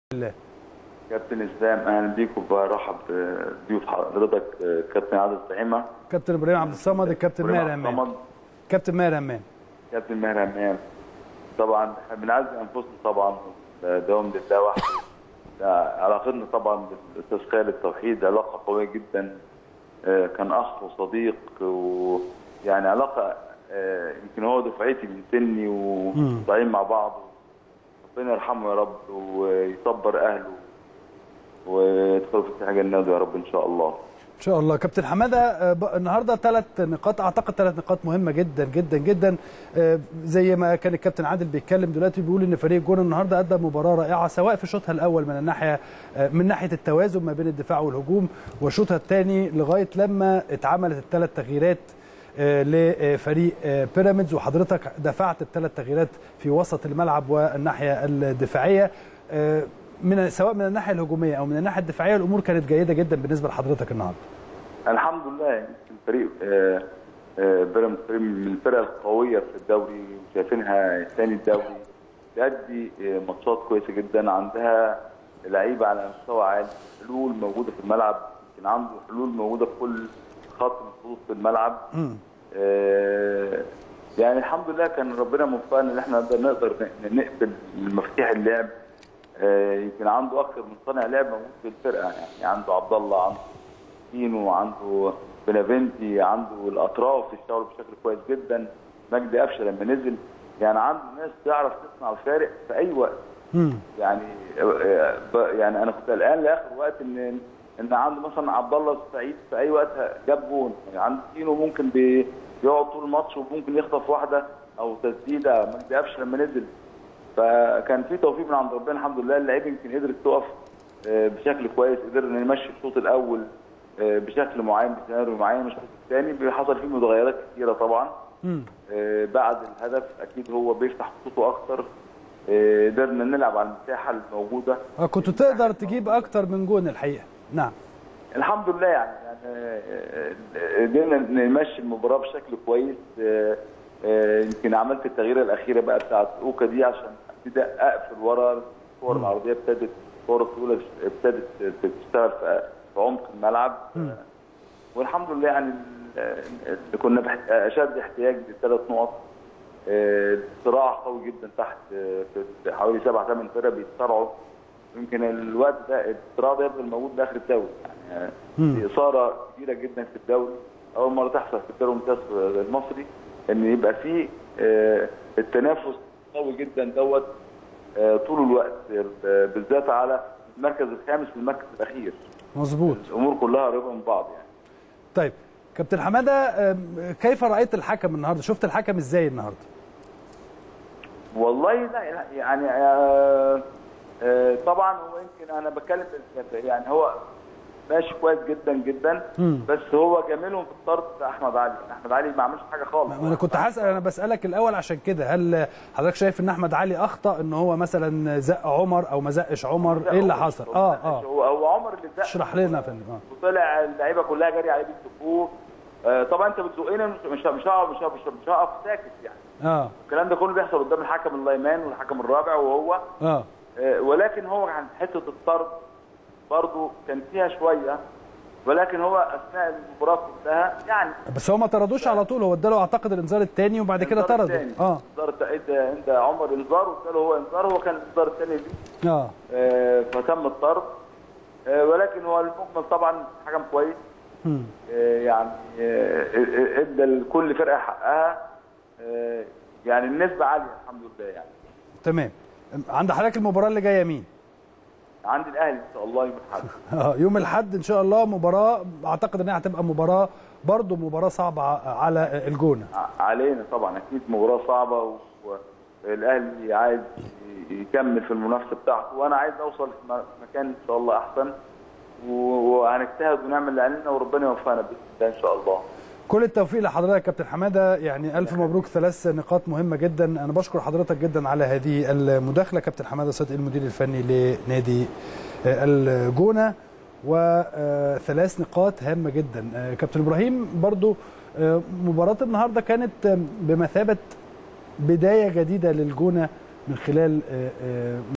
الله كابتن اسلام اهلا بيك وبرحب بضيوف حضرتك كابتن عادل طعيمه كابتن ابراهيم عبد الصمد الكابتن إبراهيم ماهر عبد امان الصمد، كابتن ماهر امان كابتن ماهر امام طبعا احنا بنعزي انفسنا طبعا دوام لله وحده ده علاقتنا طبعا بالاستاذ خالد توحيد علاقه قويه جدا آه، كان اخ وصديق ويعني علاقه آه، يمكن هو دفعتي من سني وطالعين مع بعض ربنا يرحمه يا رب ويصبر اهله ويدخلوا في الساحه جناته يا رب ان شاء الله ان شاء الله كابتن حماده آه، ب- النهارده ثلاث نقاط اعتقد ثلاث نقاط مهمه جدا جدا جدا آه، زي ما كان الكابتن عادل بيتكلم دلوقتي بيقول ان فريق جون النهارده قدم مباراه رائعه سواء في شوطها الاول من الناحيه آه، من ناحيه التوازن ما بين الدفاع والهجوم وشوطها الثاني لغايه لما اتعملت الثلاث تغييرات آه، لفريق آه، بيراميدز وحضرتك دفعت الثلاث تغييرات في وسط الملعب والناحيه الدفاعيه آه، من سواء من الناحيه الهجوميه او من الناحيه الدفاعيه الامور كانت جيده جدا بالنسبه لحضرتك النهارده الحمد لله يمكن فريق آه، آه، بيراميدز فريق من الفرق القويه في الدوري وشايفينها ثاني الدوري تأدي آه، ماتشات كويسه جدا عندها لعيبه على مستوى عالي حلول موجوده في الملعب يمكن عنده حلول موجوده في كل خط من خطوط في الملعب آه، يعني الحمد لله كان ربنا موفقنا ان احنا نقدر نقدر ن- نقبل مفاتيح اللعب آه، يمكن عنده اكثر من صانع لعب موجود في الفرقه يعني عنده عبد الله عنده كينو عنده بنافنتي عنده الاطراف اشتغلوا بشكل كويس جدا مجدي قفشه لما نزل يعني عنده ناس تعرف تصنع الفارق في اي وقت يعني آه، ب- يعني انا كنت قلقان لاخر وقت ان ان عنده مثلا عبد الله السعيد في اي وقت جاب جون يعني عنده كينو ممكن بي- بيقعد طول الماتش وممكن يخطف واحده او تسديده مجدي قفشه لما نزل فكان في توفيق من عند ربنا الحمد لله اللعيبه يمكن قدرت تقف آه، بشكل كويس قدرنا نمشي الشوط الاول آه، بشكل معين بسيناريو معين الشوط الثاني حصل فيه متغيرات كثيره طبعا آه، بعد الهدف اكيد هو بيفتح خطوطه اكتر آه، قدرنا نلعب على المساحه الموجوده آه، كنت تقدر تجيب اكتر من جون الحقيقه نعم الحمد لله يعني يعني آه، آه، قدرنا نمشي المباراه بشكل كويس آه، آه، يمكن عملت التغييره الاخيره بقى بتاعت اوكا دي عشان ابتدي اقفل ورا الكور العرضيه ابتدت الكور الطويله ابتدت تشتغل في في عمق الملعب آه، والحمد لله يعني ال- اللي كنا بح- اشد احتياج لثلاث نقط آه، صراع قوي جدا تحت آه، في حوالي سبع ثمان فرق بيتصارعوا يمكن الوقت ده الصراع ده يفضل موجود لاخر الدوري يعني آه، في اثاره كبيره جدا في الدوري اول مره تحصل في الدوري الممتاز المصري ان يبقى في آه، التنافس قوي جدا دوت آه، طول الوقت آه، بالذات على المركز الخامس والمركز الاخير مظبوط الامور كلها قريبه من بعض يعني طيب كابتن حماده آم، كيف رايت الحكم النهارده شفت الحكم ازاي النهارده والله لا لا، يعني آه آه طبعا هو يمكن انا بتكلم بال- يعني هو ماشي كويس جدا جدا بس هو جميلهم في الطرد احمد علي احمد علي ما عملش حاجه خالص ما انا كنت هسال انا بسالك الاول عشان كده هل حضرتك شايف ان احمد علي اخطا ان هو مثلا زق عمر او ما زقش عمر ايه اللي حصل اه اه هو هو عمر اللي زق اشرح لنا يا فندم اه وطلع اللعيبه كلها جري عليه بيزقوه آه طبعا انت بتزقنا مش مش مش هقف مش هقف مش هقف ساكت يعني اه الكلام ده كله بيحصل قدام الحكم اللايمان والحكم الرابع وهو اه آه، ولكن هو عن حته الطرد برضه كان فيها شويه ولكن هو اثناء المباراه كلها يعني بس هو ما طردوش على طول هو اداله اعتقد الانذار الثاني وبعد كده الإنذار طرده التاني. اه انذار الت- ادى انت عمر انذار واداله هو انذار هو كان الانذار الثاني ليه اه آه، فتم الطرد آه، ولكن هو المجمل طبعا حكم كويس مم. آه، يعني آه، آه، ادى لكل فرقه حقها آه، يعني النسبه عاليه الحمد لله يعني تمام عند حضرتك المباراه اللي جايه مين عندي الاهلي ان شاء الله يوم الاحد اه يوم الاحد ان شاء الله مباراه اعتقد انها هتبقى مباراه برضه مباراه صعبه ع- على الجونه ع- علينا طبعا اكيد مباراه صعبه و- والاهلي عايز ي- يكمل في المنافسه بتاعته وانا عايز اوصل في م- مكان ان شاء الله احسن و- وهنجتهد ونعمل اللي علينا وربنا يوفقنا باذن الله ان شاء الله كل التوفيق لحضرتك يا كابتن حماده يعني الف مبروك ثلاث نقاط مهمه جدا انا بشكر حضرتك جدا على هذه المداخله كابتن حماده صدقي المدير الفني لنادي آه، الجونه وثلاث نقاط هامه جدا آه، كابتن ابراهيم برضو آه، مباراه النهارده كانت آه، بمثابه بدايه جديده للجونه من خلال آه، آه،